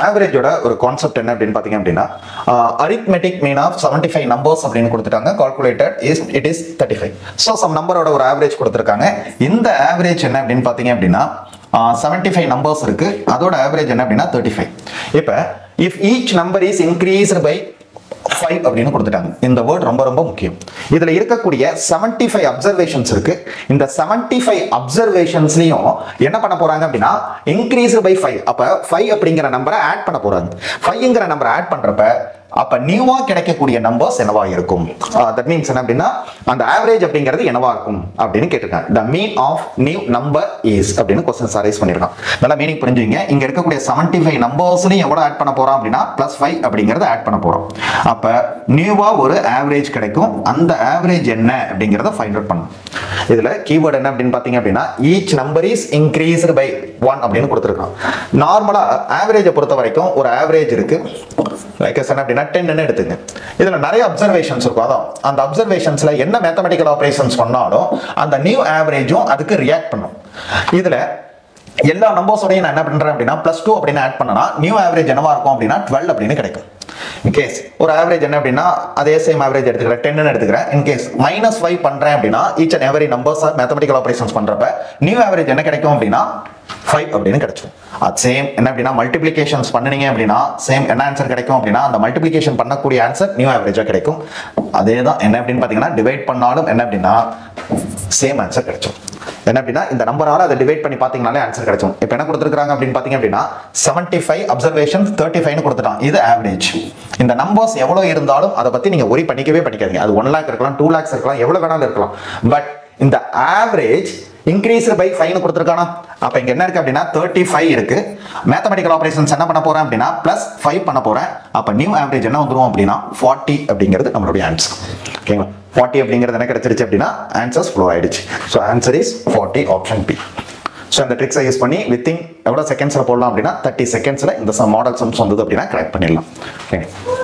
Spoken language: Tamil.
ஆவரேஜோட ஒரு கான்செப்ட் என்ன அப்படின்னு பார்த்தீங்க அப்படின்னா arithmetic mean of seventy five numbers அப்படின்னு கொடுத்துட்டாங்க calculated is it is thirty five so sum நம்பரோட ஒரு ஆவரேஜ் கொடுத்துருக்காங்க இந்த ஆவரேஜ் என்ன அப்படின்னு பார்த்தீங்க அப்படின்னா செவன்டி ஃபைவ் நம்பர்ஸ் இருக்கு அதோட ஆவரேஜ் என்ன அப்படின்னா தேர்ட்டி ஃபைவ் இப்போ if each number is increased by five அப்படின்னு கொடுத்துட்டாங்க இந்த வேர்ட் ரொம்ப ரொம்ப முக்கியம் இதுல இருக்கக்கூடிய 75 ஃபைவ் அப்சர்வேஷன்ஸ் இருக்கு இந்த 75 ஃபைவ் அப்சர்வேஷன்ஸ்லயும் என்ன பண்ண போறாங்க அப்படின்னா இன்க்ரீஸ் பை ஃபைவ் அப்ப ஃபைவ் அப்படிங்கிற நம்பரை ஆட் பண்ண போறாங்க ஃபைவ்ங்கிற நம்பரை ஆட் பண்றப்ப அப்ப நியூவா கிடைக்கக்கூடிய நம்பர்ஸ் என்னவா இருக்கும் தட் மீன்ஸ் என்ன அப்படின்னா அந்த ஆவரேஜ் அப்படிங்கிறது என்னவா இருக்கும் அப்படின்னு கேட்டிருக்காங்க the mean of new number is அப்படின்னு கொஸ்டின் அரைஸ் பண்ணிருக்கான் நல்லா மீனிங் புரிஞ்சுங்க இங்க இருக்கக்கூடிய 75 ஃபைவ் நம்பர்ஸ்லையும் எவ்வளவு ஆட் பண்ண போறோம் அப்படின்னா பிளஸ் ஃபைவ் அப்படிங்கறத ஆட் பண்ண போறோம் அப்ப நியூவா ஒரு ஆவரேஜ் கிடைக்கும் அந்த ஆவரேஜ் என்ன அப்படிங்கறத ஃபைண்ட் அவுட் பண்ணணும் இதுல கீவேர்ட் என்ன அப்படின்னு பாத்தீங்க அப்படின்னா each number is increased by one அப்படின்னு கொடுத்துருக்கான் நார்மலா ஆவரேஜை பொறுத்த வரைக்கும் ஒரு ஆவரேஜ் இருக்கு லைக் என்ன அப்படின்னா டென்னு எடுத்துங்க இதுல நிறைய அப்சர்வேஷன்ஸ் இருக்கும் அதான் அந்த அப்சர்வேஷன்ஸ்ல என்ன மேத்தமெட்டிக்கல் ஆபரேஷன்ஸ் பண்ணாலும் அந்த நியூ ஆவரேஜும் அதுக்கு ரியாக்ட் பண்ணும் இதுல எல்லா நம்பர்ஸோடையும் நான் என்ன பண்றேன் அப்படின்னா பிளஸ் டூ அப்படின்னு ஆட் பண்ணனா நியூ ஆவரேஜ் என்னவா இருக்கும் அப்படின்னா டுவெல் அப்படின்னு கிடைக்கும் இன்கேஸ் ஒரு ஆவரேஜ் என்ன அப்படின்னா அதே சேம் ஆவரேஜ் எடுத்துக்கிறேன் டென்னு எடுத்துக்கிறேன் இன்கேஸ் மைனஸ் ஃபைவ் பண்றேன் அப்படின்னா each and every numbers mathematical operations பண்றப்ப நியூ ஆவரேஜ் என்ன கிடைக்கும் அப்படின்னா ஃபைவ் அப்படின்னு கிடைச்சிடும் அது சேம் என்ன அப்படின்னா மல்டிப்ளிகேஷன்ஸ் பண்ணுனீங்க அப்படின்னா சேம் என்ன ஆன்சர் கிடைக்கும் அப்படின்னா அந்த மல்டிப்ளிகேஷன் பண்ணக்கூடிய ஆன்சர் நியூ ஆவரேஜா கிடைக்கும் அதே தான் என்ன அப்படின்னு பார்த்தீங்கன்னா டிவைட் பண்ணாலும் என்ன அப்படின்னா சேம் ஆன்சர் கிடைச்சிடும் என்ன அப்படின்னா இந்த நம்பரால அதை டிவைட் பண்ணி பார்த்தீங்கனாலே ஆன்சர் கிடைக்கும் இப்போ என்ன கொடுத்துருக்காங்க அப்படின்னு பார்த்தீங்க அப்படின்னா செவன்டி ஃபைவ் அப்சர்வேஷன் தேர்ட்டி ஃபைவ்னு கொடுத்துட்டான் இது ஆவரேஜ் இந்த நம்பர்ஸ் எவ்வளோ இருந்தாலும் அதை பத்தி நீங்க ஒரி பண்ணிக்கவே பண்ணிக்காதீங்க அது ஒன் லேக் இருக்கலாம் டூ லேக்ஸ் இருக்கலாம் எவ்வளவு வேணாலும் இருக்கலாம் பட் இந்த ஆவரேஜ் இன்க்ரீஸ் பை ஃபைவ்னு கொடுத்துருக்கானா அப்ப இங்க என்ன இருக்கு அப்படின்னா தேர்ட்டி ஃபைவ் இருக்கு மேத்தமெட்டிக்கல் ஆபரேஷன்ஸ் என்ன பண்ண போறேன் அப்படின்னா பிளஸ் ஃபைவ் பண்ண போறேன் அப்ப நியூ ஆவரேஜ் என்ன வந்துரும் அப்படின்னா ஃபார்ட்டி அப்படிங்கிறது நம்மளுடைய ஆன்சர் ஓகேங்களா ஃபார்ட்டி அப்படிங்கிறது என்ன கிடைச்சிருச்சு அப்படின்னா ஆன்சர்ஸ் ஃப்ளோ ஆயிடுச்சு so answer is forty option B so அந்த ட்ரிக்ஸை யூஸ் பண்ணி வித்தின் எவ்வளோ செகண்ட்ஸில் போடலாம் அப்படின்னா தேர்ட்டி செகண்ட்ஸில் இந்த மாடல் சம்ஸ் வந்தது அப்படின்னா கரெக்ட் பண்ணிடலாம் ஓகே